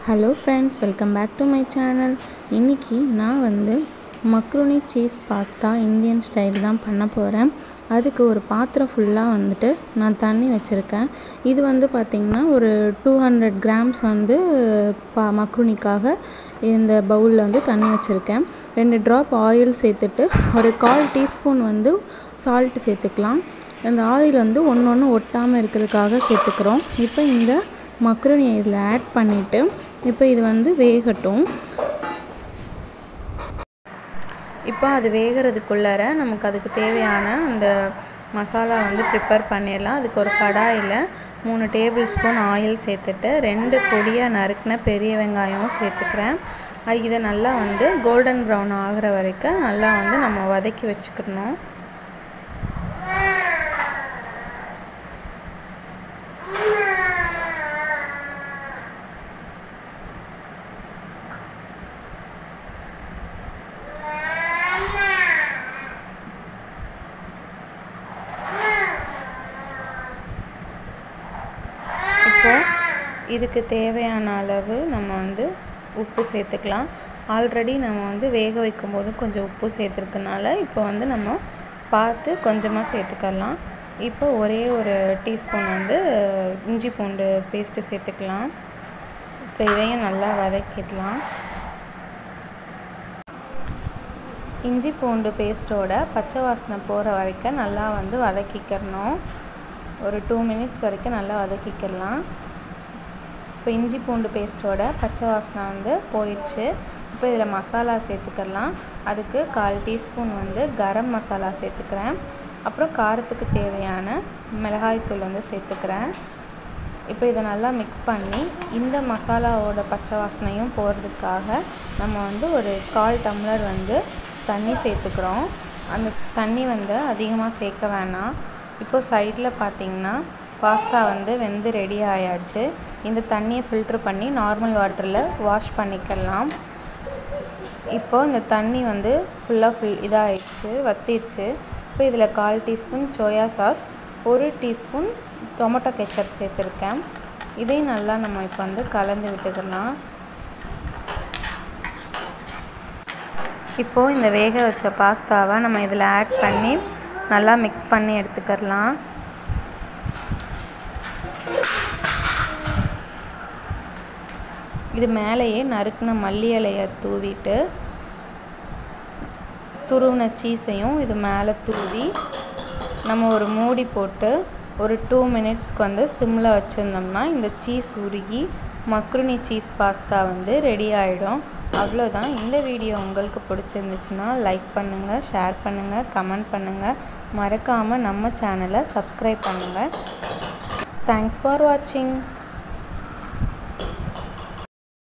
hello friends welcome back to my channel இன்றைக்கி நான் வந்து macaroni cheese pasta Indian style தான் பண்ண போகிறேன் அதுக்கு ஒரு பாத்திரம் ஃபுல்லாக வந்துட்டு நான் தண்ணி வச்சுருக்கேன் இது வந்து பார்த்திங்கன்னா ஒரு டூ ஹண்ட்ரட் கிராம்ஸ் வந்து பா மக்ருனிக்காக இந்த பவுலில் வந்து தண்ணி வச்சுருக்கேன் ரெண்டு ட்ராப் ஆயில் சேர்த்துட்டு ஒரு கால் டீஸ்பூன் வந்து சால்ட்டு சேர்த்துக்கலாம் அந்த ஆயில் வந்து ஒன்று ஒன்று ஒட்டாமல் இருக்கிறதுக்காக சேர்த்துக்கிறோம் இப்போ இந்த மக்ருனியை இதில் ஆட் பண்ணிவிட்டு இப்போ இது வந்து வேகட்டும் இப்போ அது வேகிறதுக்குள்ளார நமக்கு அதுக்கு தேவையான அந்த மசாலா வந்து ப்ரிப்பேர் பண்ணிடலாம் அதுக்கு ஒரு கடாயில் மூணு டேபிள் ஸ்பூன் ஆயில் சேர்த்துட்டு ரெண்டு பொடியாக நறுக்கின பெரிய வெங்காயம் சேர்த்துக்கிறேன் இதை நல்லா வந்து கோல்டன் ப்ரௌன் ஆகிற வரைக்கும் நல்லா வந்து நம்ம வதக்கி வச்சுக்கணும் இப்போ இதுக்கு தேவையான அளவு நம்ம வந்து உப்பு சேர்த்துக்கலாம் ஆல்ரெடி நம்ம வந்து வேக வைக்கும் போது கொஞ்சம் உப்பு சேர்த்துருக்கனால இப்போ வந்து நம்ம பார்த்து கொஞ்சமாக சேர்த்துக்கலாம் இப்போ ஒரே ஒரு டீஸ்பூன் வந்து இஞ்சி பூண்டு பேஸ்ட்டு சேர்த்துக்கலாம் இப்போ இதையும் நல்லா வதக்கிடலாம் இஞ்சி பூண்டு பேஸ்ட்டோட பச்சை வாசனை போகிற வரைக்கும் நல்லா வந்து வதக்கிக்கிறணும் ஒரு டூ மினிட்ஸ் வரைக்கும் நல்லா வதக்கிக்கலாம் இப்போ இஞ்சி பூண்டு பேஸ்ட்டோட பச்சை வாசனை வந்து போயிடுச்சு இப்போ இதில் மசாலா சேர்த்துக்கலாம் அதுக்கு கால் டீஸ்பூன் வந்து கரம் மசாலா சேர்த்துக்கிறேன் அப்புறம் காரத்துக்கு தேவையான மிளகாய்த்தூள் வந்து சேர்த்துக்கிறேன் இப்போ இதை நல்லா மிக்ஸ் பண்ணி இந்த மசாலாவோட பச்சை வாசனையும் போகிறதுக்காக நம்ம வந்து ஒரு கால் டம்ளர் வந்து தண்ணி சேர்த்துக்கிறோம் அந்த தண்ணி வந்து அதிகமாக சேர்க்க வேணாம் இப்போது சைடில் பார்த்திங்கன்னா பாஸ்தா வந்து வெந்து ரெடி ஆயாச்சு இந்த தண்ணியை ஃபில்ட்ரு பண்ணி நார்மல் வாட்டரில் வாஷ் பண்ணிக்கலாம் இப்போது இந்த தண்ணி வந்து ஃபுல்லாக ஃபுல் இதாகிடுச்சு வத்திடுச்சு இப்போ இதில் கால் டீஸ்பூன் சோயா சாஸ் ஒரு டீஸ்பூன் டொமேட்டோ கெச்சப் சேர்த்துருக்கேன் இதையும் நல்லா நம்ம இப்போ வந்து கலந்து விட்டுக்கலாம் இப்போது இந்த வேக வச்ச பாஸ்தாவை நம்ம இதில் ஆட் பண்ணி நல்லா மிக்ஸ் பண்ணி எடுத்துக்கலாம் இது மேலேயே நறுக்கின மல்லி இலையை தூவிட்டு துருவின சீஸையும் இது மேலே தூவி நம்ம ஒரு மூடி போட்டு ஒரு டூ மினிட்ஸ்க்கு வந்து சிம்மில் வச்சுருந்தோம்னா இந்த சீஸ் உருகி மக்ருனி சீஸ் பாஸ்தா வந்து ரெடி ஆகிடும் அவ்வளோதான் இந்த வீடியோ உங்களுக்கு பிடிச்சிருந்துச்சுன்னா லைக் பண்ணுங்கள் ஷேர் பண்ணுங்கள் கமெண்ட் பண்ணுங்கள் மறக்காமல் நம்ம சேனலை சப்ஸ்கிரைப் பண்ணுங்கள் தேங்க்ஸ் ஃபார் வாட்சிங்